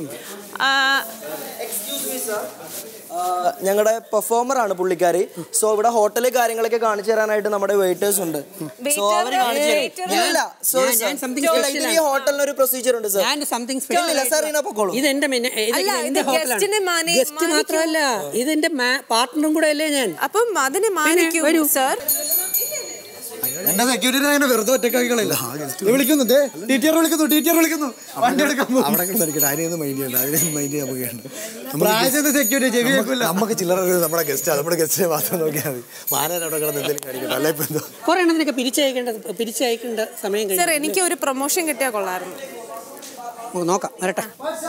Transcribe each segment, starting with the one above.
സംഭവം ഞങ്ങളുടെ പെർഫോമർ ആണ് പുള്ളിക്കാരി സോ ഇവിടെ ഹോട്ടലിൽ കാര്യങ്ങളൊക്കെ കാണിച്ചു തരാനായിട്ട് നമ്മുടെ വെയിറ്റേഴ്സ് ഉണ്ട് സോ അവര് കാണിച്ചു തരും. ഇല്ല, ഇല്ല, sorry, ഞാൻ- sir. ഞാൻ something ഇല്ല, special ഇതിന് ഈ ഹോട്ടലിന് ഒരു പ്രൊസീജിയർ ഉണ്ട് സർ ഞാൻ സംതിങ് ഇല്ല, ഇല്ല, sir, ഇതിനെ പൊക്കോളൂ. ഇത് എന്റെ മെന- ഇത് അല്ല, എന്റെ ഇത് ഹോട്ടലാണ് guest-നെ മാനി- ഗസ്റ്റ് മാനിക്കൂ. മാത്രമല്ല ഇതെന്റെ പാർട്ട്ണറും കൂടെ അല്ലേ ഞാൻ അപ്പം അതിനെ മാനിക്കൂ വരൂ. സർ എന്റെ സെക്യൂരിറ്റി അങ്ങനെ വെറുതെ ഒറ്റക്കാക്കികളില്ല വിളിക്കുന്നു ദേ ടീച്ചർ വിളിക്കുന്നു ടീച്ചർ വിളിക്കുന്നു വണ്ടി എടുക്കാൻ അവിടെ കിടന്നിരിക്കട്ടെ അതിനൊന്നും മൈൻഡ് ചെയ്യണ്ട അതിനൊന്നും മൈൻഡ് ചെയ്യാൻ നമുക്കുണ്ട് പ്രായത്തിന്റെ സെക്യൂരിറ്റി ചെവി കേൾക്കില്ല നമുക്ക് ചില്ലറ നമ്മുടെ ഗസ്റ്റാണ് നമ്മുടെ ഗസ്റ്റിനെ മാത്രം നോക്കിയാൽ മതി മാനേജ് അവിടെ കിടന്ന് എന്തെങ്കിലും കാണിക്കട്ടെ അല്ല ഇപ്പൊ എന്തോ കുറെ എണ്ണത്തിനൊക്കെ പിരിച്ചയക്കേണ്ട പിരിച്ചയക്കേണ്ട സമയം സർ കഴിഞ്ഞു എനിക്ക് ഒരു പ്രൊമോഷൻ കിട്ടിയാൽ കൊള്ളായിരുന്നു ഓ, നോക്കാം വരട്ടെ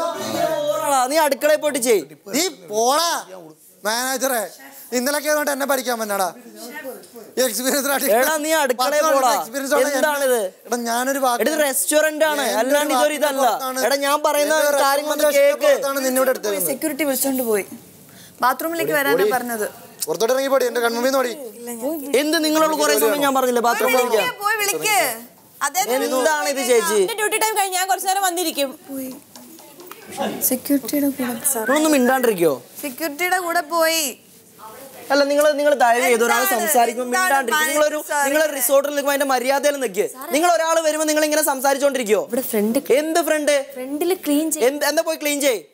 നീ അടുക്കളയിൽ പോയിട്ട് ചെയ് നീ പോടാ മാനേജറെ ഇന്നലെ കേറോട്ട് എന്നെ പഠിക്കാൻ പറ്റാടാ എക്സ്പീരിയൻസ് എടാ, നീ അടുക്കളയിൽ പോടാ. എന്താണിത്? എടാ ഞാനൊരു ഇത് റെസ്റ്റോറന്റ് ആണ് അല്ലാണ്ട് ഇതൊരു ഇതല്ല എടാ ഞാൻ പറയുന്ന കാര്യങ്ങൾ കേക്ക് നിന്നോട് എടുത്തത് സെക്യൂരിറ്റി വിളിച്ചോണ്ട് പോയി ബാത്റൂമിലേക്ക് വരാനാ പറഞ്ഞത് പുറത്തോട്ട് ഇറങ്ങി പോടി എന്റെ കൺമുമ്പിൽ നോടി എന്ത് നിങ്ങളോട് കുറെ സമയം ഞാൻ പറഞ്ഞില്ലേ ബാത്റൂമിൽ ഇരിക്കാൻ പോയി വിളിക്ക് അതെ എന്താണ് ഇത് ചേച്ചി ഡ്യൂട്ടി ടൈം കഴിഞ്ഞ് ഞാൻ കുറച്ചു നേരം വന്നിരിക്കും സെക്യൂരിറ്റിയുടെ കൂടെ നിങ്ങളൊന്നും മിണ്ടാണ്ടിരിക്കോ സെക്യൂരിറ്റിയുടെ കൂടെ പോയി അല്ല നിങ്ങൾ നിങ്ങൾ ദയവ് ചെയ്ത് ഒരാൾ എന്താണ്? സംസാരിക്കുമ്പോൾ എന്താണ് മിണ്ടാണ്ടിരിക്കും നിങ്ങളൊരു sorry. നിങ്ങൾ റിസോർട്ടിൽ നിൽക്കുമ്പോൾ അതിന്റെ മര്യാദയിൽ നിൽക്കുക നിങ്ങൾ ഒരാൾ വരുമ്പോൾ നിങ്ങൾ ഇങ്ങനെ സംസാരിച്ചോണ്ടിരിക്കോ ഇവിടെ ഫ്രണ്ട് എന്ത് ഫ്രണ്ട് ഫ്രണ്ടിൽ ക്ലീൻ എന്ത് എന്താ പോയി ക്ലീൻ ചെയ്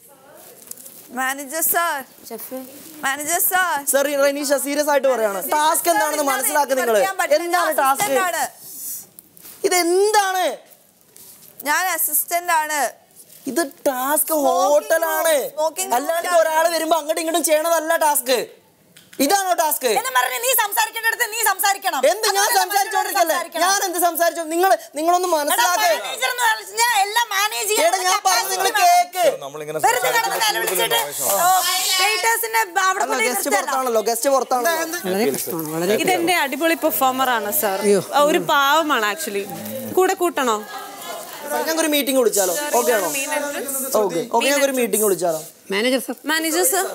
manager sir chef manager sir sir Ranisha serious ആയിട്ട് പറയാണ് ടാസ്ക് എന്താണെന്ന് മനസ്സിലാക്കുക നിങ്ങൾ എന്താണ് ടാസ്ക് ഇത് എന്താണ് ഞാൻ അസിസ്റ്റന്റ് ആണ് ഇത് ടാസ്ക് ഹോട്ടലാണ് smoking room അല്ലാണ്ട് ലാണ്. ഒരാൾ വരുമ്പോ അങ്ങോട്ടും ഇങ്ങോട്ടും ചെയ്യണതല്ല ടാസ്ക് ഇതാണോ ടാസ്ക് എന്ന് പറഞ്ഞ് നീ സംസാരിക്കേണ്ടടുത്ത് നീ സംസാരിക്കണം എന്ത് ഞാൻ അതുപോലെ സംസാരിച്ചോണ്ടിരിക്കല്ലേ സംസാരിക്കണം. ഞാൻ എന്ത് സംസാരിച്ചോ നിങ്ങൾ നിങ്ങളൊന്ന് എടാ, മനസ്സിലാക്കേ manager എന്ന് പറഞ്ഞാ എല്ലാം manage ചെയ്യാൻ എടാ ഞാൻ പറഞ്ഞ നിങ്ങൾ capacity വേണം. കേക്ക് വെറുതെ കിടന്ന് നിലവിളിച്ചിട്ട്, ഓ, waitersനെ അവിടെ അല്ല കൊണ്ടുപോയി ഗസ്റ്റ് നിർത്തല്ല. പുറത്താണല്ലോ ഗസ്റ്റ് പുറത്താണല്ലോ വളരെ കഷ്ടമാണ് വളരെ ഇതെന്റെ അടിപൊളി പെർഫോമർ ആണ് സർ അയ്യോ. ഒരു പാവമാണ് ആക്ച്വലി കൂടെ കൂട്ടണോ ഞങ്ങൾക്ക് ഒരു മീറ്റിംഗ് വിളിച്ചാലോ ഓക്കെ ആണോ ഓക്കെ ഓക്കെ ഞങ്ങൾക്ക് ഒരു മീറ്റിംഗ് വിളിച്ചാലോ manager sir manager sir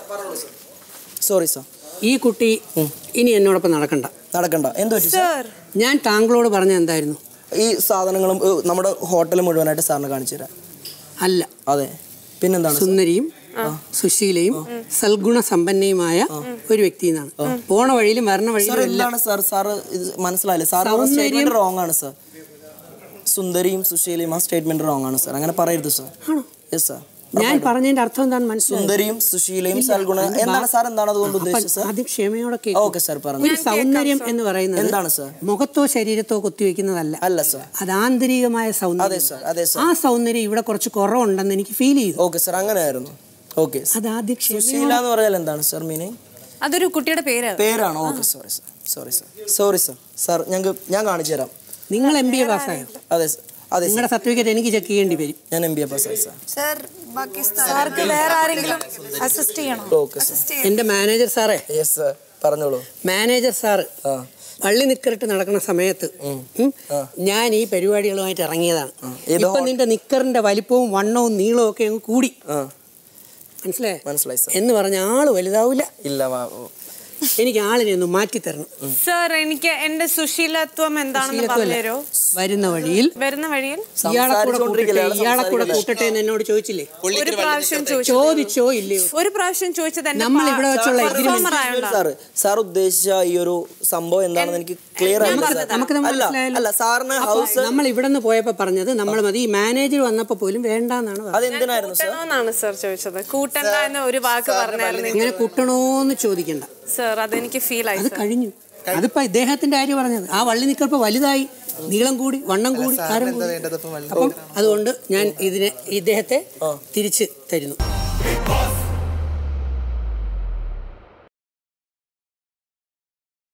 sorry sir ഈ കുട്ടി ഇനി എന്നോടൊപ്പം നടക്കണ്ട നടക്കണ്ട എന്ത് പറ്റി sir? സർ ഞാൻ താങ്കളോട് പറഞ്ഞ എന്തായിരുന്നു ഈ സാധനങ്ങളും ഏ, നമ്മുടെ ഹോട്ടൽ മുഴുവനായിട്ട് സാറിന് കാണിച്ചു തരാം അല്ല അതെ പിന്നെന്താണ് sir? സുന്ദരിയും സുശീലയും സൽഗുണ സമ്പന്നയുമായ ഒരു വ്യക്തി എന്നാണ് പോണ വഴിയിലും വരണ സാർ വഴിയിലും എല്ലാം എന്താണ് സാർ സാറ് ഇത് മനസ്സിലായില്ലേ സാർ സൗന്ദര്യം- സ്റ്റേറ്റ്മെന്റ് റോങ് ആണ് സാർ സുന്ദരിയും സുശീലയും ആ സ്റ്റേറ്റ്മെന്റ് റോങ് ആണ് സാർ അങ്ങനെ പറയരുത് സാർ യെസ് സാർ ഞാൻ പറഞ്ഞതിന്റെ അർത്ഥം എന്താണെന്ന് മനസ്സിലായി സുന്ദരിയും സുശീലയും സൽഗുണ എന്താണ് സാർ എന്താണ് അതുകൊണ്ട് ഉദ്ദേശിച്ചത് സാർ ആദ്യം ക്ഷമയോടെ കേൾക്കൂ. ഓക്കെ സാർ പറഞ്ഞു ഒരു സൗന്ദര്യം എന്ന് പറയുന്നത് എന്താണ് സാർ മുഖത്തോ ശരീരത്തോ കുത്തിവെക്കുന്നതല്ല അല്ല സാർ അത് ആന്തരികമായ അതെ സൗന്ദര്യം സാർ അതെ സാർ ആ സൗന്ദര്യം ഇവിടെ കുറച്ച് കുറവുണ്ടെന്ന് എനിക്ക് ഫീൽ ചെയ്തു ഓക്കെ സാർ അങ്ങനെയായിരുന്നു ഓക്കെ അത് ആദ്യം സുശീല ക്ഷമയോടെ എന്ന് പറഞ്ഞാൽ എന്താണ് സാർ മീനിങ് അതൊരു കുട്ടിയുടെ പേര് പേരാണോ okay sorry sir sorry sir sorry sir sir ഞങ്ങൾക്ക് ഞാൻ കാണിച്ചു തരാം നിങ്ങൾ എം ബി എ പാസ്സായോ അതെ sir. അതെ sir. നിങ്ങളുടെ സർട്ടിഫിക്കറ്റ് എനിക്ക് ചെക്ക് ചെയ്യേണ്ടി വരും ഞാൻ എം ബി എ പാസ്സായി സാർ സാർ ബാക്കി സാർക്ക് വേറെ ആരെങ്കിലും അസിസ്റ്റ് ചെയ്യണം ഓക്കെ സാർ എൻ്റെ മാനേജർ സാറേ യെസ് സാർ പറഞ്ഞോളൂ മാനേജർ സാറ് ആ പള്ളി നിക്കറിട്ട് നടക്കുന്ന സമയത്ത് ഉം, ഞാൻ ഈ പരിപാടികളുമായിട്ട് ഇറങ്ങിയതാണ് ഏത് ഇപ്പൊ നിന്റെ നിക്കറിന്റെ വലിപ്പവും വണ്ണവും നീളവും ഒക്കെ അങ്ങ് കൂടി ആ മനസ്സിലായേ മനസ്സിലായി സാർ എന്ന് പറഞ്ഞ ആള് വലുതാവില്ല ഇല്ല വാ ഓ. എനിക്ക് ആളിനെ ഒന്ന് മാറ്റി തരണം സർ എനിക്ക് എന്റെ സുശീലത്വം എന്താണെന്ന് ശീലത്വമല്ല. പറഞ്ഞുതരോ വരുന്ന വഴിയിൽ വരുന്ന വഴിയിൽ ഇയാളെ കൂടെ കൂട്ടട്ടെ സംസാരിച്ചുകൊണ്ടിരിക്കല്ലേ, ആള് ഇയാളെ കൂടെ സംസാരിക്കല്ലേ? കൂട്ടട്ടെ എന്ന് എന്നോട് ചോദിച്ചില്ലേ ഒരു പ്രാവശ്യം ചോദിച്ചു ചോദിച്ചോ ഇല്ലയോ ഒരു പ്രാവശ്യം ചോദിച്ചത് എന്റെ നമ്മൾ ഇവിടെ വെച്ചുള്ള പെർഫോമർ agreement ആയോണ്ടാ സാർ സാർ ഉദ്ദേശിച്ച ഈ ഒരു സംഭവം എന്താണെന്ന് എനിക്ക് ക്ലിയർ ആയി നമുക്ക് നമുക്ക് തമ്മിൽ അല്ല മനസ്സിലായല്ലോ. അല്ല സാറിന് അപ്പൊ ഹൗസ് നമ്മൾ ഇവിടെ നിന്ന് പോയപ്പോ പറഞ്ഞത് നമ്മൾ മതി ഈ മാനേജർ വന്നപ്പോ പോലും വേണ്ടാന്നാണ് പറഞ്ഞത് അതെന്തിനായിരുന്നു സാർ കൂട്ടണോന്നാണ് സർ ചോദിച്ചത് കൂട്ടണ്ട എന്ന് ഒരു വാക്ക് പറഞ്ഞായിരുന്നു ഇങ്ങനെ കൂട്ടണോന്ന് ചോദിക്കണ്ട സർ അതെനിക്ക് ഫീൽ ആയി അത് സർ കഴിഞ്ഞു അതിപ്പോ ഇദ്ദേഹത്തിന്റെ കാര്യം പറഞ്ഞത് ആ വള്ളി നിക്കൽപ്പോ വലുതായി നീളം കൂടി വണ്ണം കൂടി ആരം കൂടി അപ്പം അതുകൊണ്ട് ഞാൻ ഇതിനെ ഇദ്ദേഹത്തെ തിരിച്ച് തരുന്നു